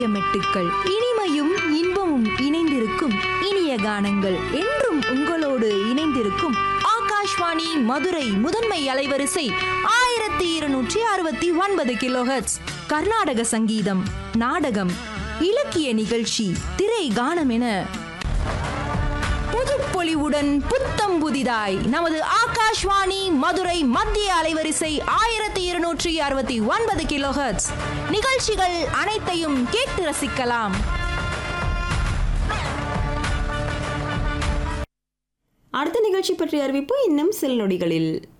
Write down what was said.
மெட்டுக்கள் இனிமையும் இன்பமும் இணைந்திருக்கும் இனிய கானங்கள் என்றும் உங்களோடு இணைந்திருக்கும் ஆகாஷ்வாணி மதுரை முதன்மை அலைவரிசை ஆயிரத்தி இருநூற்றி அறுபத்தி ஒன்பது கிலோஹெட்ஸ் கர்நாடக சங்கீதம் நாடகம் இலக்கிய நிகழ்ச்சி திரை கானம் என புதுப்பொலிவுடன் புத்தம் புதிதாய் நமது ஆகாஷ்வாணி மதுரை மத்திய அலைவரிசை ஆயிரத்தி இருநூற்றி அறுபத்தி ஒன்பது கிலோஹெர்ட்ஸ் நிகழ்ச்சிகள் அனைத்தையும் கேட்டு ரசிக்கலாம் அடுத்த நிகழ்ச்சி பற்றிய அறிவிப்பு இன்னும் சில நொடிகளில்